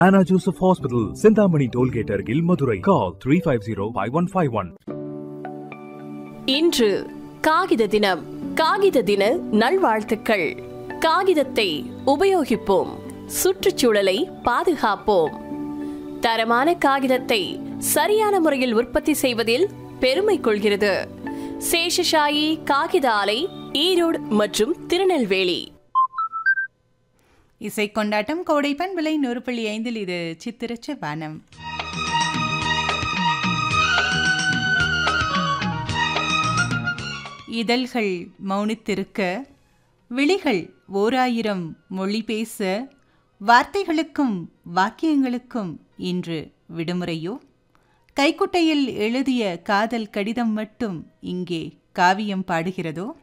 Anna Joseph Hospital, Sindhamani Tollgate அருகில் Madurai call three five zero five one five one இன்று காகித தினம் காகித தின நல்வாழ்த்துக்கள் காகிதத்தை உபயோகிப்போம் சுற்றுச்சூழலை பாதுகாப்போம் தரமான காகிதத்தை சரியான முறையில் உற்பத்தி செய்வதில் பெருமை கொள்கிறது சேஷசாயி காகித ஆலை ஈரோடு மற்றும் திருநெல்வேலி இசை கொண்டாட்டம் கோடைப்பன் விலை நூறு புள்ளி ஐந்தில் இது சித்திரச்ச வானம் இதழ்கள் மௌனித்திருக்க விழிகள் ஓராயிரம் மொழி பேச வார்த்தைகளுக்கும் வாக்கியங்களுக்கும் இன்று விடுமுறையோ கைக்குட்டையில் எழுதிய காதல் கடிதம் மட்டும் இங்கே காவியம் பாடுகிறதோ